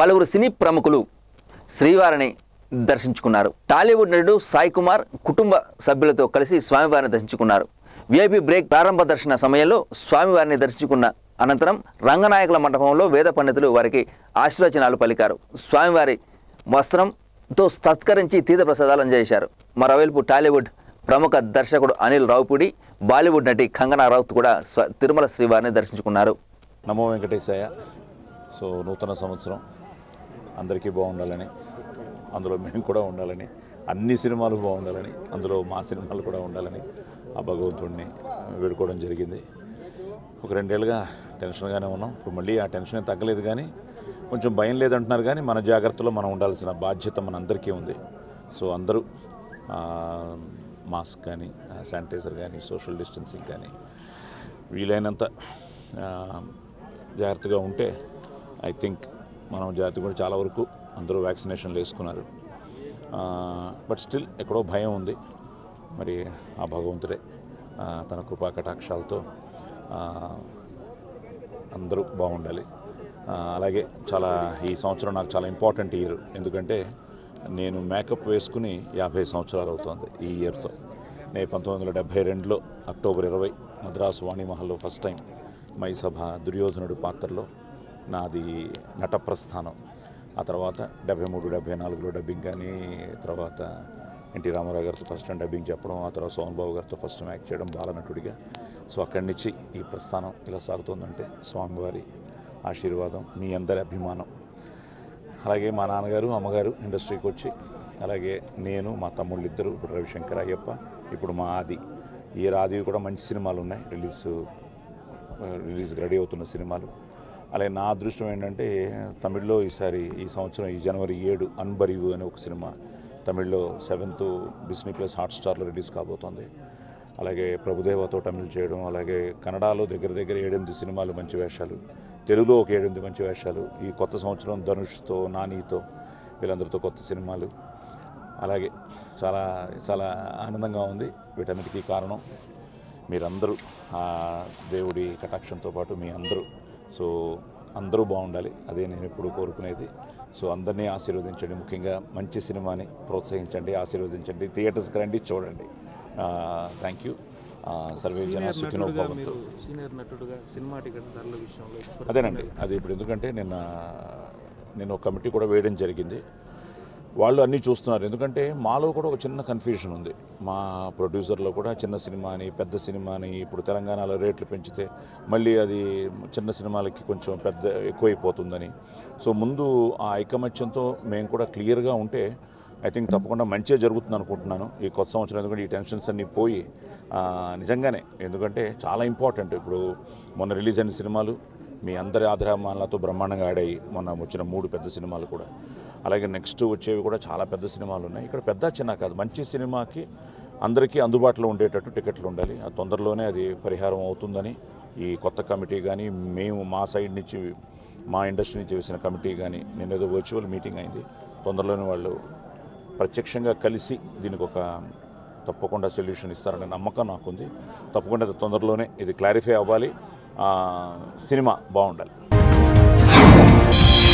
పలువురు సినీ ప్రముఖులు శ్రీవారిని దర్శించుకున్నారు టాలీవుడ్ నటుడు సాయి కుమార్ కుటుంబ సభ్యులతో కలిసి స్వామివారిని దర్శించుకున్నారు విఐపి బ్రేక్ ప్రారంభ దర్శన సమయంలో స్వామివారిని దర్శించుకున్న అనంతరం రంగనాయకుల మండపంలో వేద పండితులు వారికి ఆశీర్వచనాలు పలికారు స్వామివారి వస్త్రంతో సత్కరించి తీర్థప్రసాదాలు అందజేశారు మరోవైపు టాలీవుడ్ ప్రముఖ దర్శకుడు అనిల్ రావుపూడి బాలీవుడ్ నటి కంగనా రౌత్ కూడా స్వ తిరుమల శ్రీవారిని దర్శించుకున్నారు నమో వెంకటేశాయ సో నూతన సంవత్సరం అందరికీ బాగుండాలని అందులో మేము కూడా ఉండాలని అన్ని సినిమాలు బాగుండాలని అందులో మా సినిమాలు కూడా ఉండాలని ఆ భగవంతుడిని వేడుకోవడం జరిగింది ఒక రెండేళ్ళుగా టెన్షన్గానే ఉన్నాం ఇప్పుడు మళ్ళీ ఆ టెన్షన్ ఏం తగ్గలేదు కానీ కొంచెం భయం లేదంటున్నారు కానీ మన జాగ్రత్తలో మనం ఉండాల్సిన బాధ్యత మనందరికీ ఉంది సో అందరూ ఆ, మాస్క్ కానీ శానిటైజర్ కానీ సోషల్ డిస్టెన్సింగ్ కానీ వీలైనంత ఆ, జాగ్రత్తగా ఉంటే ఐ థింక్ మనం జాగ్రత్త కూడా చాలా వరకు అందరూ వ్యాక్సినేషన్లు వేసుకున్నారు బట్ స్టిల్ ఎక్కడో భయం ఉంది మరి ఆ భగవంతుడే ఆ, తన కృపా కటాక్షాలతో ఆ, అందరూ బాగుండాలి ఆ, అలాగే చాలా ఈ సంవత్సరం నాకు చాలా ఇంపార్టెంట్ ఇయర్ ఎందుకంటే నేను మేకప్ వేసుకుని యాభై సంవత్సరాలు అవుతుంది ఈ ఇయర్తో నేను పంతొమ్మిది వందల డెబ్భై రెండులో అక్టోబర్ ఇరవై మద్రాసు వాణిమహల్లో ఫస్ట్ టైం మై సభ దుర్యోధనుడి పాత్రలో నాది నట ప్రస్థానం ఆ తర్వాత డెబ్బై మూడు డెబ్బై నాలుగులో డబ్బింగ్ కానీ తర్వాత ఎన్టీ రామారావు గారితో ఫస్ట్ టైం డబ్బింగ్ చెప్పడం ఆ తర్వాత సోహన్ బాబు గారితో ఫస్ట్ టైం యాక్ట్ చేయడం బాలనటుడిగా సో అక్కడి నుంచి ఈ ప్రస్థానం ఇలా సాగుతుందంటే స్వామివారి ఆశీర్వాదం మీ అందరి అభిమానం అలాగే మా నాన్నగారు అమ్మగారు ఇండస్ట్రీకి వచ్చి అలాగే నేను మా తమ్ముళ్ళు ఇద్దరు ఇప్పుడు రవిశంకర్ అయ్యప్ప ఇప్పుడు మా ఆది ఈ ఆది కూడా మంచి సినిమాలు ఉన్నాయి రిలీజ్ రిలీజ్కి రెడీ అవుతున్న సినిమాలు అలాగే నా అదృష్టం ఏంటంటే తమిళ్లో ఈసారి ఈ సంవత్సరం ఈ జనవరి ఏడు అన్బరివు అనే ఒక సినిమా తమిళ్లో సెవెంత్ డిస్నీ ప్లస్ హాట్స్టార్లో రిలీజ్ కాబోతోంది అలాగే ప్రభుదేవతో తమిళ్ చేయడం అలాగే కన్నడలో దగ్గర దగ్గర ఏడెనిమిది సినిమాలు మంచి వేషాలు తెలుగులో ఒక ఏడెనిమిది మంచి వేషాలు ఈ కొత్త సంవత్సరం ధనుష్తో నానితో వీళ్ళందరితో కొత్త సినిమాలు అలాగే చాలా చాలా ఆనందంగా ఉంది వీటన్నిటికీ కారణం మీరందరూ ఆ దేవుడి కటాక్షంతో పాటు మీ అందరూ సో అందరూ బాగుండాలి అదే నేను ఎప్పుడు కోరుకునేది సో అందరినీ ఆశీర్వదించండి ముఖ్యంగా మంచి సినిమాని ప్రోత్సహించండి ఆశీర్వదించండి థియేటర్స్కి రండి చూడండి థ్యాంక్ యూ సర్వే జన సీనియర్ సుఖినో నటుడుగా భవంతు మీరు సీనియర్ నటుడుగా సినిమా టికెట్ ధరల విషయంలో అదేనండి అది ఇప్పుడు ఎందుకంటే నిన్న నేను ఒక కమిటీ కూడా వేయడం జరిగింది వాళ్ళు అన్నీ చూస్తున్నారు ఎందుకంటే మాలో కూడా ఒక చిన్న కన్ఫ్యూజన్ ఉంది మా ప్రొడ్యూసర్లో కూడా చిన్న సినిమా అని పెద్ద సినిమా అని ఇప్పుడు తెలంగాణలో రేట్లు పెంచితే మళ్ళీ అది చిన్న సినిమాలకి కొంచెం పెద్ద ఎక్కువైపోతుందని సో ముందు ఆ ఐకమత్యంతో మేము కూడా క్లియర్గా ఉంటే ఐ థింక్ తప్పకుండా మంచిగా జరుగుతుంది అనుకుంటున్నాను ఈ కొత్త సంవత్సరం ఎందుకంటే ఈ టెన్షన్స్ అన్నీ పోయి ఆ, నిజంగానే ఎందుకంటే చాలా ఇంపార్టెంట్ ఇప్పుడు మొన్న రిలీజ్ అయిన సినిమాలు మీ అందరి ఆదరామానాలతో బ్రహ్మాండంగా ఆడాయి మొన్న వచ్చిన మూడు పెద్ద సినిమాలు కూడా అలాగే నెక్స్ట్ వచ్చేవి కూడా చాలా పెద్ద సినిమాలు ఉన్నాయి ఇక్కడ పెద్ద చిన్న కాదు మంచి సినిమాకి అందరికీ అందుబాటులో ఉండేటట్టు టికెట్లు ఉండాలి ఆ తొందరలోనే అది పరిహారం అవుతుందని ఈ కొత్త కమిటీ కానీ మేము మా సైడ్ నుంచి మా ఇండస్ట్రీ నుంచి వేసిన కమిటీ కానీ నేను ఏదో వర్చువల్ మీటింగ్ అయింది తొందరలోనే వాళ్ళు ప్రత్యక్షంగా కలిసి దీనికి ఒక తప్పకుండా సొల్యూషన్ ఇస్తారనే నమ్మకం నాకుంది తప్పకుండా అది తొందరలోనే ఇది క్లారిఫై అవ్వాలి ఆ, సినిమా బాగుండాలి